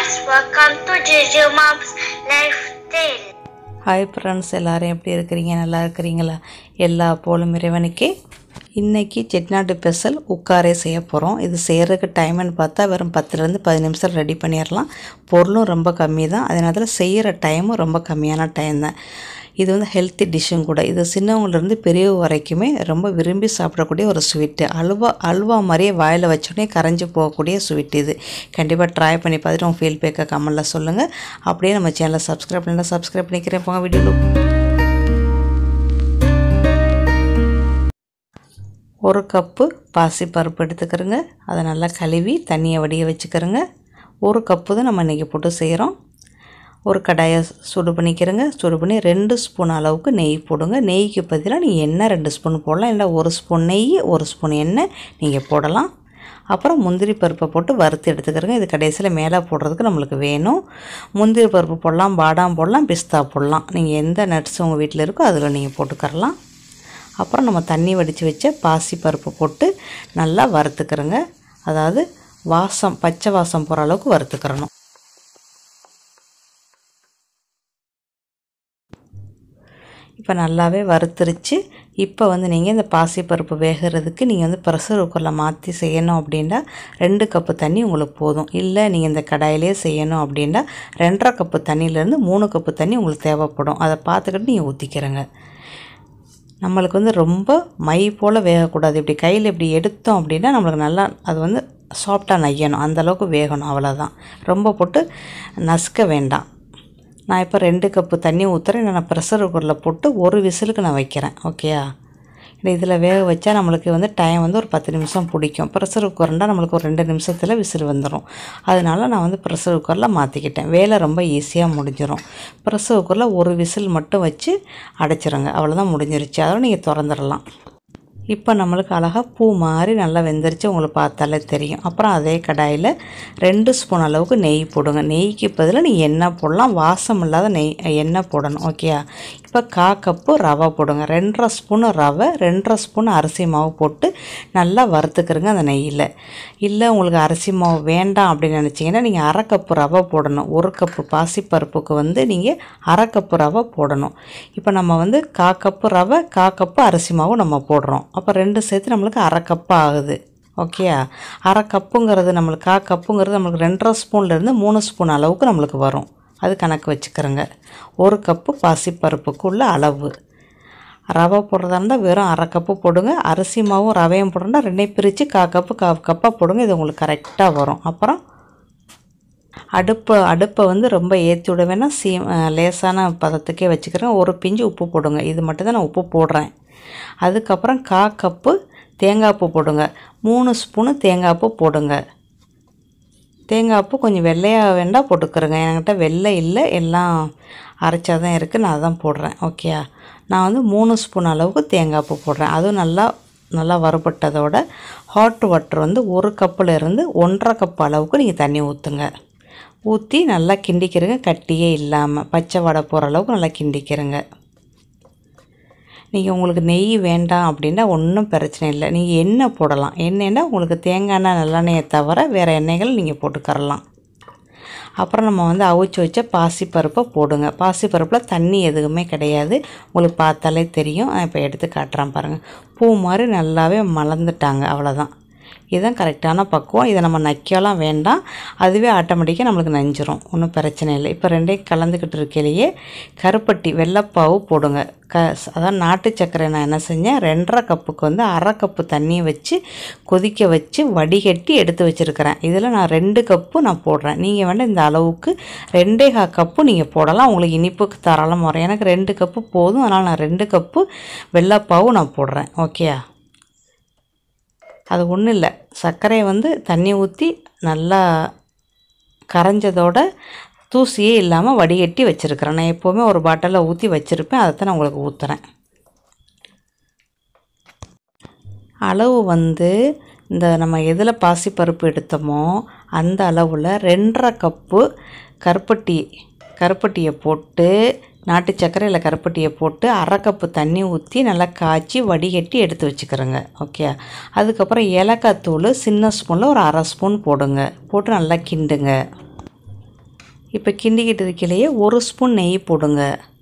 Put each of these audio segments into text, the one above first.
viewers, welcome to Juju Mom's Life Tale. Hi friends எல்லாரும் எப்படி இருக்கிறீங்க நல்லா இருக்கிறீங்களா எல்லா போலும் இறைவனுக்கே இன்றைக்கி செட்டிநாட்டு ஸ்பெஷல் உட்காரே செய்ய போகிறோம் இது செய்கிறதுக்கு டைம்னு பார்த்தா வெறும் பத்துலேருந்து பதினஞ்சு நிமிஷம் ரெடி பண்ணிடலாம் பொருளும் ரொம்ப கம்மி தான் அதே நேரத்தில் செய்கிற டைமும் ரொம்ப கம்மியான டைம் தான் இது வந்து ஹெல்த்தி டிஷ்ஷும் கூட இது சின்னவங்கலேருந்து பெரியவங்க வரைக்குமே ரொம்ப விரும்பி சாப்பிடக்கூடிய ஒரு ஸ்வீட்டு அல்வா அல்வா மாதிரியே வாயில் வச்சோடனே கரைஞ்சி போகக்கூடிய ஸ்வீட் இது கண்டிப்பாக ட்ரை பண்ணி பார்த்துட்டு உங்கள் ஃபீல் பேக்கை கமெண்டில் சொல்லுங்கள் அப்படியே நம்ம சேனலை சப்ஸ்கிரைப் பண்ணலாம் சப்ஸ்கிரைப் பண்ணிக்கிறேன் போங்க வீடியோவில் ஒரு கப்பு பாசிப்பருப்பு எடுத்துக்கிறோங்க அதை நல்லா கழுவி தண்ணியை வடிய வச்சுக்கிறோங்க ஒரு கப்பு தான் நம்ம இன்றைக்கி போட்டு செய்கிறோம் ஒரு கடாயை சுடு பண்ணிக்கிறோங்க சுடு பண்ணி ரெண்டு ஸ்பூன் அளவுக்கு நெய் போடுங்க நெய்க்கு பதிலாக நீங்கள் எண்ணெய் ரெண்டு ஸ்பூன் போடலாம் இல்லை ஒரு ஸ்பூன் நெய் ஒரு ஸ்பூன் எண்ணெய் நீங்கள் போடலாம் அப்புறம் முந்திரி பருப்பை போட்டு வறுத்து எடுத்துக்கிறோங்க இது கடைசியில் மேலே போடுறதுக்கு நம்மளுக்கு வேணும் முந்திரி பருப்பு போடலாம் பாதாம் போடலாம் பிஸ்தா போடலாம் நீங்கள் எந்த நட்ஸ் உங்கள் வீட்டில் இருக்கோ அதில் நீங்கள் போட்டுக்கரலாம் அப்புறம் நம்ம தண்ணி வடித்து வச்ச பாசி பருப்பு போட்டு நல்லா வறுத்துக்கிறோங்க அதாவது வாசம் பச்சை வாசம் போகிற அளவுக்கு வறுத்துக்கிறணும் இப்போ நல்லாவே வறுத்துருச்சு இப்போ வந்து நீங்கள் இந்த பாசிப்பருப்பு வேகிறதுக்கு நீங்கள் வந்து ப்ரெஷர் குக்கரில் மாற்றி செய்யணும் அப்படின்னா ரெண்டு கப்பு தண்ணி உங்களுக்கு போதும் இல்லை நீங்கள் இந்த கடாயிலே செய்யணும் அப்படின்னா ரெண்டரை கப்பு தண்ணியிலேருந்து மூணு கப்பு தண்ணி உங்களுக்கு தேவைப்படும் அதை பார்த்துக்கிட்டு நீங்கள் ஊற்றிக்கிறங்க நம்மளுக்கு வந்து ரொம்ப மை போல் வேகக்கூடாது இப்படி கையில் இப்படி எடுத்தோம் அப்படின்னா நம்மளுக்கு நல்லா அது வந்து சாஃப்டாக நையணும் அந்தளவுக்கு வேகணும் அவ்வளோதான் ரொம்ப போட்டு நசுக்க வேண்டாம் நான் இப்போ ரெண்டு கப்பு தண்ணி ஊற்றுறேன் நான் ப்ரெஷர் குக்கரில் போட்டு ஒரு விசிலுக்கு நான் வைக்கிறேன் ஓகேயா இதில் வேக வச்சா நம்மளுக்கு வந்து டைம் வந்து ஒரு பத்து நிமிஷம் பிடிக்கும் ப்ரெஷர் குக்கர்னால் நம்மளுக்கு ஒரு ரெண்டு நிமிஷத்தில் விசில் வந்துடும் அதனால நான் வந்து ப்ரெஷர் குக்கரில் மாற்றிக்கிட்டேன் வேலை ரொம்ப ஈஸியாக முடிஞ்சிடும் ப்ரெஷர் குக்கரில் ஒரு விசில் மட்டும் வச்சு அடைச்சிருங்க அவ்வளோதான் முடிஞ்சிருச்சு அதோட நீங்கள் திறந்துடலாம் இப்போ நம்மளுக்கு அழகாக பூ மாதிரி நல்லா வெந்துருச்சு உங்களுக்கு பார்த்தாலே தெரியும் அப்புறம் அதே கடாயில் ரெண்டு ஸ்பூன் அளவுக்கு நெய் போடுங்க நெய்க்கு பதிலாக நீ எண்ணெய் போடலாம் வாசம் இல்லாத நெய் எண்ணெய் போடணும் ஓகேயா இப்போ கா கப்பு ரவை போடுங்க ரெண்டரை ஸ்பூனு ரவை ரெண்டரை ஸ்பூன் அரிசி மாவு போட்டு நல்லா வறுத்துக்கிறங்க அந்த நெய்யில் இல்லை உங்களுக்கு அரிசி மாவு வேண்டாம் அப்படின்னு நினச்சிங்கன்னா நீங்கள் அரை கப்பு ரவை போடணும் ஒரு கப்பு பாசிப்பருப்புக்கு வந்து நீங்கள் அரை கப்பு ரவை போடணும் இப்போ நம்ம வந்து கா கப்பு ரவை கா கப்பு அரிசி மாவு நம்ம போடுறோம் அப்போ ரெண்டு சேர்த்து நம்மளுக்கு அரை கப்பு ஆகுது ஓகேயா அரை கப்புங்கிறது நம்மளுக்கு கா கப்புங்கிறது நம்மளுக்கு ரெண்டரை ஸ்பூன்லேருந்து மூணு ஸ்பூன் அளவுக்கு நம்மளுக்கு வரும் அது கணக்கு வச்சுக்கிறோங்க ஒரு கப்பு பாசிப்பருப்புக்குள்ள அளவு ரவை போடுறதா இருந்தால் வெறும் அரை கப்பு போடுங்க அரிசி மாவும் ரவையும் போடுறோம்னா ரெண்டையும் பிரித்து கா கப்பு கா கப்பாக போடுங்க இது உங்களுக்கு கரெக்டாக வரும் அப்புறம் அடுப்பு அடுப்பை வந்து ரொம்ப ஏற்றி விட வேணால் சீ லேசான பதத்துக்கே வச்சுக்கிறேன் ஒரு பிஞ்சு உப்பு போடுங்க இது மட்டும் தான் நான் உப்பு போடுறேன் அதுக்கப்புறம் கா கப்பு தேங்காய் பூ போடுங்க மூணு ஸ்பூனு தேங்காய் பூ போடுங்க தேங்காய் பூ கொஞ்சம் வெள்ளையாக வேண்டாம் போட்டுக்கிறேங்க என்கிட்ட வெள்ளை இல்லை எல்லாம் அரைச்சா தான் இருக்குது நான் அதான் போடுறேன் ஓகேயா நான் வந்து மூணு ஸ்பூன் அளவுக்கு தேங்காய் பூ போடுறேன் அதுவும் நல்லா நல்லா வறுபட்டதோட ஹாட் வாட்டர் வந்து ஒரு கப்பில் இருந்து ஒன்றரை கப் அளவுக்கு நீங்கள் தண்ணி ஊற்றுங்க ஊற்றி நல்லா கிண்டிக்கிறங்க கட்டியே இல்லாமல் பச்சை வடை போகிற அளவுக்கு நல்லா கிண்டிக்கிறங்க நீங்கள் உங்களுக்கு நெய் வேண்டாம் அப்படின்னா ஒன்றும் பிரச்சனை இல்லை நீங்கள் எண்ணெய் போடலாம் எண்ணெய்னா உங்களுக்கு தேங்காய் எண்ணெய் நல்லெண்ணெயை தவிர வேறு எண்ணெய்கள் நீங்கள் போட்டுக்கரலாம் அப்புறம் நம்ம வந்து அவிச்சு வச்ச பாசிப்பருப்பை போடுங்க பாசிப்பருப்பில் தண்ணி எதுவுமே கிடையாது உங்களுக்கு பார்த்தாலே தெரியும் நான் இப்போ எடுத்து காட்டுறேன் பாருங்கள் பூ மாதிரி நல்லாவே மலர்ந்துட்டாங்க அவ்வளோதான் இதுதான் கரெக்டான பக்குவம் இதை நம்ம நக்கியெல்லாம் வேண்டாம் அதுவே ஆட்டோமேட்டிக்காக நம்மளுக்கு நஞ்சிரும் ஒன்றும் பிரச்சனை இல்லை இப்போ ரெண்டையும் கலந்துக்கிட்டு இருக்கையிலேயே கருப்பட்டி வெள்ளைப்பாவு போடுங்க க அதான் நாட்டு சர்க்கரை நான் என்ன செஞ்சேன் ரெண்டரை கப்புக்கு வந்து அரை கப்பு தண்ணியை வச்சு கொதிக்க வச்சு வடிகட்டி எடுத்து வச்சுருக்கிறேன் இதில் நான் ரெண்டு கப்பு நான் போடுறேன் நீங்கள் வேண்டாம் இந்த அளவுக்கு ரெண்டே கா கப்பு நீங்கள் போடலாம் உங்களுக்கு இனிப்புக்கு தாராளமாக வரும் எனக்கு ரெண்டு கப்பு போதும் அதனால் நான் ரெண்டு கப்பு வெள்ளைப்பாவும் நான் போடுறேன் ஓகேயா அது ஒன்றும் இல்லை சர்க்கரையை வந்து தண்ணி ஊற்றி நல்லா கரைஞ்சதோட தூசியே இல்லாமல் வடிகட்டி வச்சுருக்கிறேன் நான் எப்போவுமே ஒரு பாட்டிலில் ஊற்றி வச்சுருப்பேன் அதை தான் நான் உங்களுக்கு ஊற்றுறேன் அளவு வந்து இந்த நம்ம எதில் பாசிப்பருப்பு எடுத்தோமோ அந்த அளவில் ரெண்டரை கப்பு கருப்பட்டி கருப்பட்டியை போட்டு நாட்டு சர்க்கரை இல்லை கருப்பட்டியை போட்டு அரை கப்பு தண்ணி ஊற்றி நல்லா காய்ச்சி வடிகட்டி எடுத்து வச்சுக்கிறோங்க ஓகே அதுக்கப்புறம் ஏலக்காய் தூள் சின்ன ஸ்பூனில் ஒரு அரை ஸ்பூன் போடுங்க போட்டு நல்லா கிண்டுங்க இப்போ கிண்டிக்கிட்டு இருக்கையிலேயே ஒரு ஸ்பூன் நெய் போடுங்க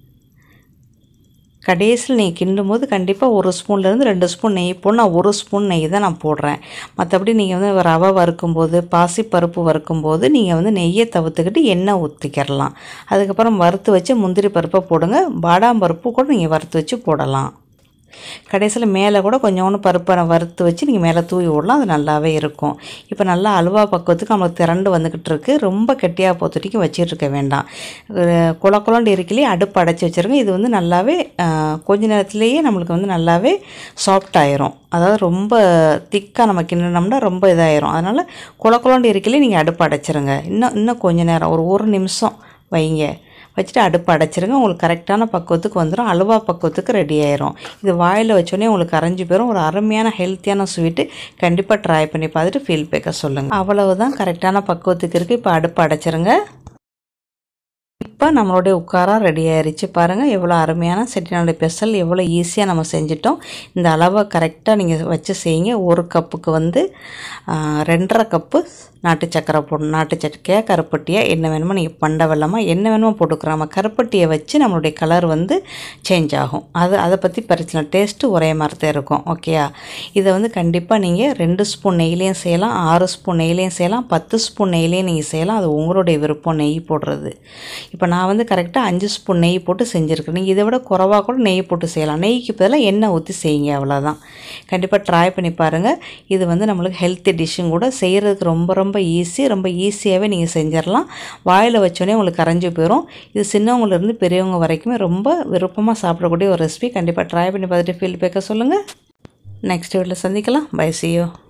கடைசியில் நீங்கள் கிண்டும் போது கண்டிப்பாக ஒரு ஸ்பூன்லேருந்து ரெண்டு ஸ்பூன் நெய் போடணும் நான் ஒரு ஸ்பூன் நெய் தான் நான் போடுறேன் மற்றபடி நீங்கள் வந்து ரவை வறுக்கும்போது பாசிப்பருப்பு வறுக்கும்போது நீங்கள் வந்து நெய்யை தவிர்த்துக்கிட்டு எண்ணெய் ஊற்றிக்கிறலாம் அதுக்கப்புறம் வறுத்து வச்சு முந்திரி பருப்பை போடுங்க பாதாம் பருப்பு கூட நீங்கள் வறுத்து வச்சு போடலாம் கடைசியில் மேலே கூட கொஞ்சோண்டு பருப்பை வறுத்து வச்சு நீங்கள் மேலே தூவி விடலாம் அது நல்லாவே இருக்கும் இப்போ நல்லா அல்வா பக்குவத்துக்கு நம்மளுக்கு திரண்டு வந்துக்கிட்டு இருக்கு ரொம்ப கெட்டியாக பொத்துட்டிக்கும் வச்சுட்டு இருக்க வேண்டாம் குள குளண்டு இருக்கிலேயே அடுப்பு அடைச்சி வச்சுருங்க இது வந்து நல்லாவே அஹ், கொஞ்ச நேரத்துலேயே நம்மளுக்கு வந்து நல்லாவே சாஃப்ட் ஆயிரும் அதாவது ரொம்ப திக்காக நம்ம கிண்டினோம்னா ரொம்ப இதாயிரும் அதனால் குள குளண்டு இருக்கிலே நீங்கள் அடுப்பு அடைச்சிருங்க இன்னும் இன்னும் கொஞ்ச நேரம் ஒரு ஒரு நிமிஷம் வைங்க வச்சுட்டு அடுப்பு அடைச்சிருங்க உங்களுக்கு கரெக்டான பக்குவத்துக்கு வந்துடும் அல்வா பக்குவத்துக்கு ரெடி ஆயிரும் இது வாயில் வச்சோடனே உங்களுக்கு கரைஞ்சி போயிடும் ஒரு அருமையான ஹெல்த்தியான ஸ்வீட்டு கண்டிப்பாக ட்ரை பண்ணி பார்த்துட்டு ஃபீல் பேக்க சொல்லுங்கள் அவ்வளவுதான் கரெக்டான பக்குவத்துக்கு இருக்குது இப்போ அடுப்பு அடைச்சிருங்க இப்போ நம்மளுடைய உட்காரா ரெடி ஆயிருச்சு பாருங்கள் எவ்வளோ அருமையான செட்டிநாடு ஸ்பெஷல் எவ்வளோ ஈஸியாக நம்ம செஞ்சிட்டோம் இந்த அளவை கரெக்டாக நீங்கள் வச்சு செய்யுங்க ஒரு கப்புக்கு வந்து ஆ, ரெண்டரை கப்பு நாட்டு சக்கரை போடணும் நாட்டு சக்கையா கருப்பட்டியா என்ன வேணுமோ நீங்கள் பண்ட வெள்ளமா என்ன வேணுமோ போட்டுக்கிறோம் நம்ம கருப்பட்டியை வச்சு நம்மளுடைய கலர் வந்து சேஞ்ச் ஆகும் அது அதை பற்றி பிரச்சனை டேஸ்ட்டு ஒரே மாதிரி தான் இருக்கும் ஓகேயா இதை வந்து கண்டிப்பாக நீங்கள் ரெண்டு ஸ்பூன் நெய்லேயும் செய்யலாம் ஆறு ஸ்பூன் நெய்லேயும் செய்யலாம் பத்து ஸ்பூன் நெய்லேயும் நீங்கள் செய்யலாம் அது உங்களுடைய விருப்பம் நெய் போடுறது இப்போ நான் வந்து கரெக்டாக அஞ்சு ஸ்பூன் நெய் போட்டு செஞ்சுருக்கேன் நீங்கள் இதை விட குறவாக கூட நெய் போட்டு செய்யலாம் நெய்க்கு பதிலாக எண்ணெய் ஊற்றி செய்யுங்க அவ்வளோதான் கண்டிப்பாக ட்ரை பண்ணி பாருங்கள் இது வந்து நம்மளுக்கு ஹெல்த்தி டிஷ்ஷும் கூட செய்கிறதுக்கு ரொம்ப ரொம்ப ஈஸி ரொம்ப ஈஸியாகவே நீங்கள் செஞ்சிடலாம் வாயில் வச்சோடனே உங்களுக்கு கரைஞ்சி போயிடும் இது சின்னவங்கலேருந்து பெரியவங்க வரைக்குமே ரொம்ப விருப்பமாக சாப்பிடக்கூடிய ஒரு ரெசிபி கண்டிப்பாக ட்ரை பண்ணி பார்த்துட்டு ஃபீல் பேக்க சொல்லுங்கள் நெக்ஸ்ட் வீட்டில் சந்திக்கலாம் பை see you